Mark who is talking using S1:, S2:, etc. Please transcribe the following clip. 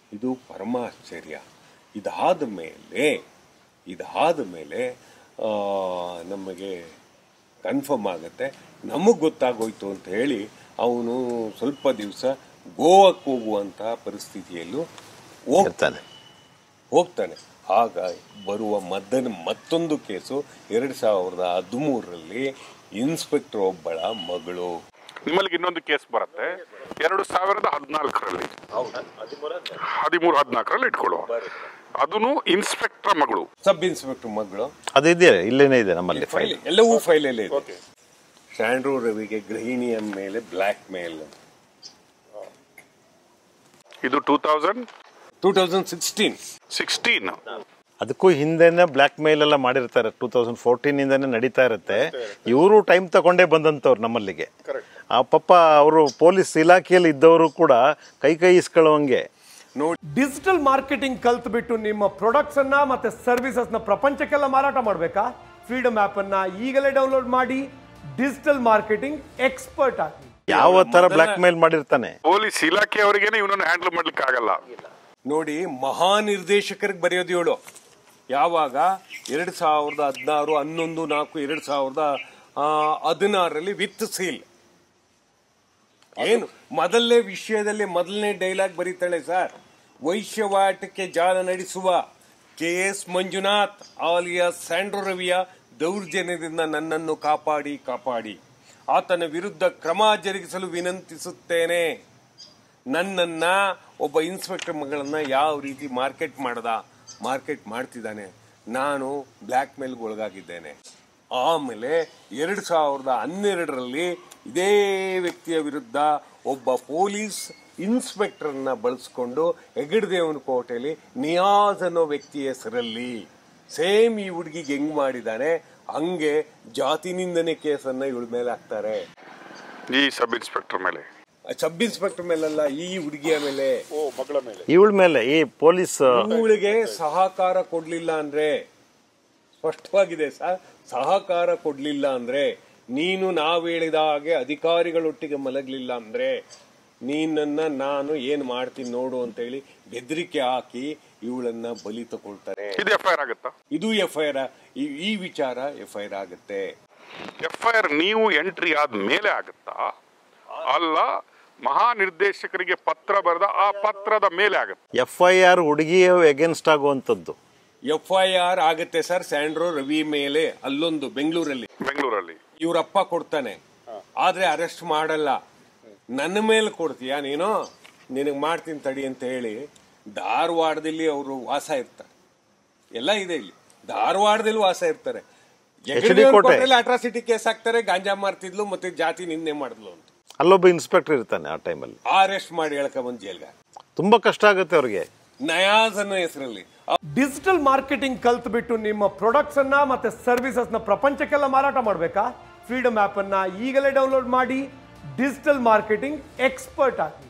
S1: ಇದು ಪರಮ ಆಶ್ಚರ್ಯ ಇದಾದ ಮೇಲೆ ಇದಾದ ಮೇಲೆ ಆ, ನಮಗೆ ಕನ್ಫರ್ಮ್ ಆಗುತ್ತೆ ನಮಗೆ ಗೊತ್ತಾಗೋಯ್ತು ಅಂತ ಹೇಳಿ ಅವನು ಸ್ವಲ್ಪ ದಿವಸ ಗೋವಾಕ್ಕೆ ಹೋಗುವಂತಹ ಪರಿಸ್ಥಿತಿಯಲ್ಲೂ ಹೋಗ್
S2: ಇರ್ತಾನೆ
S1: ಹೋಗ್ತಾನೆ ಆಗ ಬರುವ ಮದ್ದನ ಮತ್ತೊಂದು ಕೇಸು ಎರಡು ಸಾವಿರದ ಹದಿಮೂರರಲ್ಲಿ ಇನ್ಸ್ಪೆಕ್ಟರ್ ಒಬ್ಬಳ ಮಗಳು
S3: ನಿಮ್ಮಲ್ಲಿಗೆ ಇನ್ನೊಂದು ಕೇಸ್ ಬರುತ್ತೆ ಎರಡು ಸಾವಿರದ ಹದಿನಾಲ್ಕರಲ್ಲಿ ಹದಿಮೂರು ಹದಿನಾಲ್ಕರಲ್ಲಿ ಇಟ್ಕೊಳ್ಳುವ ಅದನ್ನು ಇನ್ಸ್ಪೆಕ್ಟರ್ ಮಗಳು
S1: ಸಬ್ ಇನ್ಸ್ಪೆಕ್ಟರ್ ಮಗಳು
S2: ಅದಿದೆ ಇಲ್ಲೇನೇ ಇದೆ ನಮ್ಮಲ್ಲಿ
S1: ಫೈಲ್
S2: ಫೈಲ್
S1: ಎಲ್ಲವೂ ಫೈಲಲ್ಲೇ ಇದೆ ಸ್ಯಾಂಡ್ರೋ ರವಿಗೆ ಗೃಹಿಣಿಯ ಮೇಲೆ ಬ್ಲ್ಯಾಕ್ ಮೇಲ್
S3: ಇದು two thousand
S1: two thousand sixteen
S3: sixteen
S2: ಅದಕ್ಕೂ ಹಿಂದೆನೆ ಬ್ಲ್ಯಾಕ್ ಮೇಲ್ ಎಲ್ಲ ಮಾಡಿರ್ತಾರೆ ಟೂ ತೌಸಂಡ್ ಫೋರ್ಟೀನ್ ಇಂದಾನೆ ನಡೀತಾ ಇರುತ್ತೆ ಇವರು ಟೈಮ್ ತಗೊಂಡೇ ಬಂದಂತವ್ರು ನಮ್ಮಲ್ಲಿಗೆ ಆ ಪಾಪ ಅವರು ಪೊಲೀಸ್ ಇಲಾಖೆಯಲ್ಲಿ ಇದ್ದವರು ಕೂಡ ಕೈ ಕೈ ಇಸ್ಕೊಳ್ಳುವಂಗೆ
S4: ಡಿಜಿಟಲ್ ಮಾರ್ಕೆಟಿಂಗ್ ಕಲ್ತ್ಬಿಟ್ಟು ನಿಮ್ಮ ಪ್ರಾಡಕ್ಟ್ಸ್ ಅನ್ನ ಮತ್ತೆ ಸರ್ವಿಸಸ್ ನ ಪ್ರಪಂಚಕ್ಕೆಲ್ಲ ಮಾರಾಟ ಮಾಡಬೇಕಾ ಫ್ರೀಡಮ್ ಆಪ್ ಅನ್ನ ಈಗಲೇ ಡೌನ್ಲೋಡ್ ಮಾಡಿ ಡಿಜಿಟಲ್ ಮಾರ್ಕೆಟಿಂಗ್ ಎಕ್ಸ್ಪರ್ಟ್ ಆಗಿ
S2: ಯಾವ ತರ ಬ್ಲ್ಯಾಕ್ ಮೇಲ್ ಮಾಡಿರ್ತಾನೆ
S3: ಪೊಲೀಸ್ ಇಲಾಖೆಯವರಿಗೇನೆ ಇವನನ್ನು ಹ್ಯಾಂಡಲ್ ಮಾಡ್ಲಿಕ್ಕೆ ಆಗಲ್ಲ
S1: ನೋಡಿ ಮಹಾನಿರ್ದೇಶಕರಿಗೆ ಬರೆಯೋದು ಹೇಳು ಯಾವಾಗ ಎರಡು ಸಾವಿರದ ಹದಿನಾರು ಹನ್ನೊಂದು ನಾಲ್ಕು ಎರಡು ಸಾವಿರದ ಆ, ಹದಿನಾರರಲ್ಲಿ ವಿತ್ ಸೀಲ್ ಏನು ಮೊದಲನೇ ವಿಷಯದಲ್ಲಿ ಮೊದಲನೇ ಡೈಲಾಗ್ ಬರೀತಾಳೆ ಸರ್ ವೈಶ್ಯವಾಟಕ್ಕೆ ಜಾಲ ನಡೆಸುವ K S Manjunath alias Sandro ರವಿಯ ದೌರ್ಜನ್ಯದಿಂದ ನನ್ನನ್ನು ಕಾಪಾಡಿ ಕಾಪಾಡಿ ಆತನ ವಿರುದ್ಧ ಕ್ರಮ ಜರುಗಿಸಲು ವಿನಂತಿಸುತ್ತೇನೆ ನನ್ನನ್ನ ಒಬ್ಬ ಇನ್ಸ್ಪೆಕ್ಟರ್ ಮಗಳನ್ನ ಯಾವ ರೀತಿ ಮಾರ್ಕೆಟ್ ಮಾಡದ ಮಾರ್ಕೆಟ್ ಮಾಡ್ತಿದ್ದಾನೆ ನಾನು ಬ್ಲ್ಯಾಕ್ ಮೇಲ್ಗೆ ಒಳಗಾಗಿದ್ದೇನೆ ಆಮೇಲೆ ಎರಡು ಸಾವಿರದ ಹನ್ನೆರಡರಲ್ಲಿ ಇದೇ ವ್ಯಕ್ತಿಯ ವಿರುದ್ಧ ಒಬ್ಬ ಪೊಲೀಸ್ ಇನ್ಸ್ಪೆಕ್ಟರ್ನ ಬಳಸ್ಕೊಂಡು ಹೆಗಡದೇವನ ಕೋಟೆಯಲ್ಲಿ ನಿಯಾಜ್ ಅನ್ನೋ ವ್ಯಕ್ತಿ ಹೆಸರಲ್ಲಿ ಸೇಮ್ ಈ ಹುಡುಗಿಗೆ ಹೆಂಗ್ ಮಾಡಿದ್ದಾನೆ ಹಂಗೆ ಜಾತಿ ನಿಂದನೆ ಕೇಸನ್ನ ಇವಳ ಮೇಲೆ ಹಾಕ್ತಾರೆ
S3: ಈ ಸಬ್ ಇನ್ಸ್ಪೆಕ್ಟರ್ ಮೇಲೆ
S1: ಸಬ್ ಇನ್ಸ್ಪೆಕ್ಟರ್ ಮೇಲಲ್ಲ ಈ ಹುಡುಗಿಯ ಮೇಲೆ
S3: ಓ ಮಗಳ ಮೇಲೆ
S2: ಇವಳ ಮೇಲೆ ಈ ಪೊಲೀಸ್
S1: ಇವಳಿಗೆ ಸಹಕಾರ ಕೊಡ್ಲಿಲ್ಲ ಅಂದ್ರೆ ಸ್ಪಷ್ಟವಾಗಿದೆ ಸರ್ ಸಹಕಾರ ಕೊಡ್ಲಿಲ್ಲ ಅಂದ್ರೆ ನೀನು ನಾವು ಹೇಳಿದ ಹಾಗೆ ಅಧಿಕಾರಿಗಳೊಟ್ಟಿಗೆ ಮಲಗಲಿಲ್ಲ ಅಂದ್ರೆ ನೀನನ್ನ ನಾನು ಏನ್ ಮಾಡ್ತೀನಿ ನೋಡು ಅಂತ ಹೇಳಿ ಬೆದರಿಕೆ ಹಾಕಿ ಇವಳನ್ನ ಬಲಿ ತಗೊಳ್ತಾರೆ
S3: ಇದು ಎಫ್ ಐ ಆರ್ ಆಗುತ್ತಾ
S1: ಇದು ಎಫ್ ಐ ಆರ್ ಈ ವಿಚಾರ ಎಫ್ ಐ ಆರ್ ಆಗುತ್ತೆ
S3: ಎಫ್ ಐ ಆರ್ ನೀವು ಎಂಟ್ರಿ ಆದ ಮೇಲೆ ಆಗುತ್ತಾ ಅಲ್ಲ ಮಹಾನಿರ್ದೇಶಕರಿಗೆ ಪತ್ರ ಬರೆದ ಆ ಪತ್ರದ ಮೇಲೆ ಆಗುತ್ತೆ
S2: ಎಫ್ ಐ ಆರ್ ಹುಡುಗಿಯ ಎಗೇನ್ಸ್ಟ್ ಆಗುವಂಥದ್ದು
S1: ಎಫ್ ಐ ಆರ್ ಆಗುತ್ತೆ ಸರ್ ಸ್ಯಾಂಡ್ರೋ ರವಿ ಮೇಲೆ ಅಲ್ಲೊಂದು ಬೆಂಗಳೂರಲ್ಲಿ
S3: ಬೆಂಗಳೂರಲ್ಲಿ
S1: ಇವ್ರಪ್ಪ ಕೊಡ್ತಾನೆ ಆದ್ರೆ ಅರೆಸ್ಟ್ ಮಾಡಲ್ಲ ನನ್ನ ಮೇಲೆ ಕೊಡ್ತೀಯಾ ನೀನು ನಿನಗೆ ಮಾಡ್ತೀನಿ ತಡಿ ಅಂತ ಹೇಳಿ ಧಾರವಾಡದಲ್ಲಿ ಅವರು ವಾಸ ಇರ್ತಾರೆ ಎಲ್ಲ ಇದೆ ಇಲ್ಲಿ ಧಾರವಾಡದಲ್ಲಿ ವಾಸ ಇರ್ತಾರೆ
S2: HD ಕೋಟೆ.
S1: ಅಟ್ರಾಸಿಟಿ ಕೇಸ್ ಹಾಕ್ತಾರೆ ಗಾಂಜಾ ಮಾರ್ತಿದ್ಲು ಮತ್ತೆ ಜಾತಿ ನಿಂದೆ ಮಾಡಿದ್ಲು ಅಂತ
S2: ಅಲ್ಲೊಬ್ಬ ಇನ್ಸ್ಪೆಕ್ಟರ್ ಇರ್ತಾನೆ ಆ ಟೈಮಲ್ಲಿ
S1: ಅರೆಸ್ಟ್ ಮಾಡಿ ಹೇಳ್ಕ ಬಂದ್ ಜೈಲ್ಗೆ
S2: ತುಂಬಾ ಕಷ್ಟ ಆಗುತ್ತೆ ಅವ್ರಿಗೆ
S1: ನಯಾಜ್ ಅನ್ನೋ ಹೆಸರಲ್ಲಿ
S4: ಡಿಜಿಟಲ್ ಮಾರ್ಕೆಟಿಂಗ್ ಕಲ್ತ್ಬಿಟ್ಟು ನಿಮ್ಮ ಪ್ರಾಡಕ್ಟ್ಸ್ ಅನ್ನ ಮತ್ತೆ ಸರ್ವಿಸಸ್ ನ ಪ್ರಪಂಚಕ್ಕೆಲ್ಲ ಮಾರಾಟ ಮಾಡಬೇಕಾ ಫ್ರೀಡಮ್ ಆಪ್ ಅನ್ನ ಈಗಲೇ ಡೌನ್ಲೋಡ್ ಮಾಡಿ ಡಿಜಿಟಲ್ ಮಾರ್ಕೆಟಿಂಗ್ ಎಕ್ಸ್ಪರ್ಟ್ ಆಗಿ